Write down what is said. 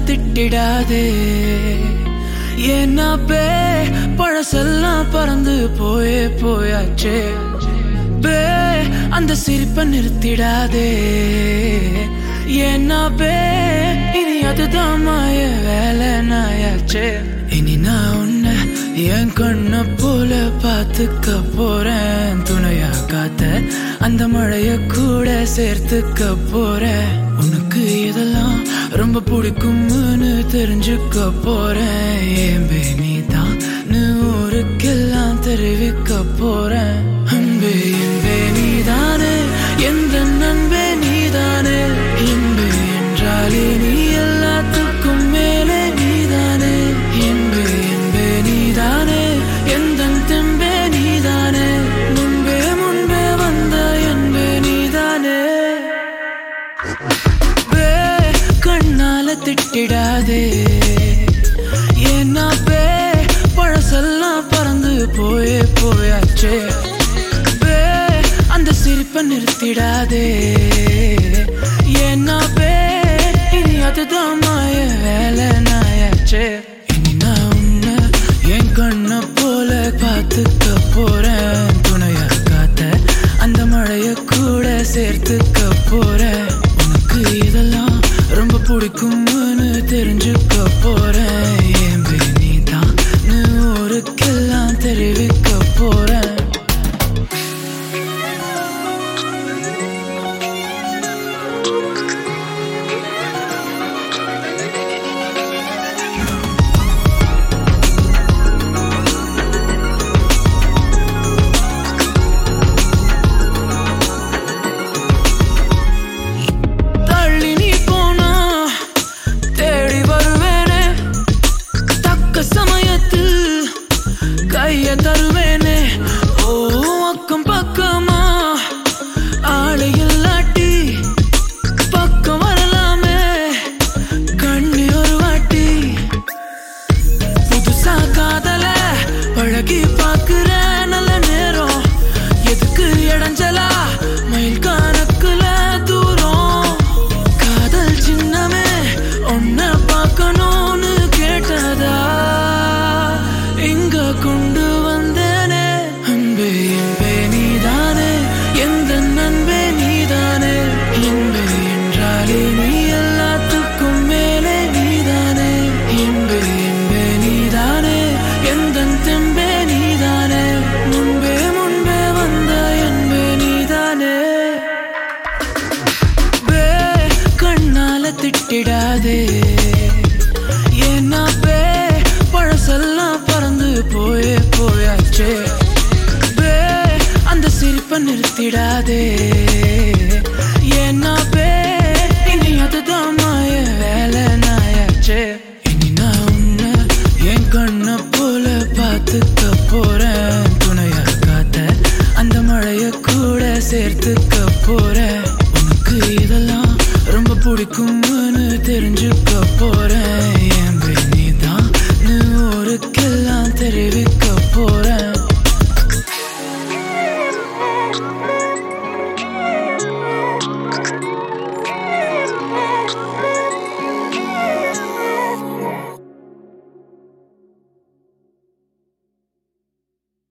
திட்டிடாதே ஏன்னா பே பழசெல்லாம் பறந்து போயே போயாச்சே பே அந்த சிரிப்பை நிறுத்திடாதே ஏன்னா பே இனி அதுதான் மாய வேலை நாயாச்சே இனி நான் உன்னை என் கண்ண போல பார்த்துக்க போறேன் துணையா காத்த அந்த மழைய கூட சேர்த்துக்க போறேன் உனக்கு இதெல்லாம் ரொம்ப பிடிக்கும்னு தெரிஞ்சுக்க போறேன் ஏம்பே நீ தான் ஊருக்கெல்லாம் தெரிவிக்க போறேன் அன்பே என்பே நீதானே எந்த நண்பே நீதானே இன்பே என்றாலே நீ எல்லாத்துக்கும் மேலே நீதானே என்பே என்பே நீதானே எந்த தெம்பே நீதானே முன்பே முன்பே வந்த என்பே நீதானே பே கண்ணால திட்டிடாதே ஏன்னா பே பழசெல்லாம் பறந்து போயே போயாச்சே பே அந்த சிரிப்பை நிறுத்திடாதே ஏன்னா பே இனி அதுதான் மாய வேலை நாயாச்சே இனி நான் உன்னை என் கண்ண போல பார்த்துக்க போறேன்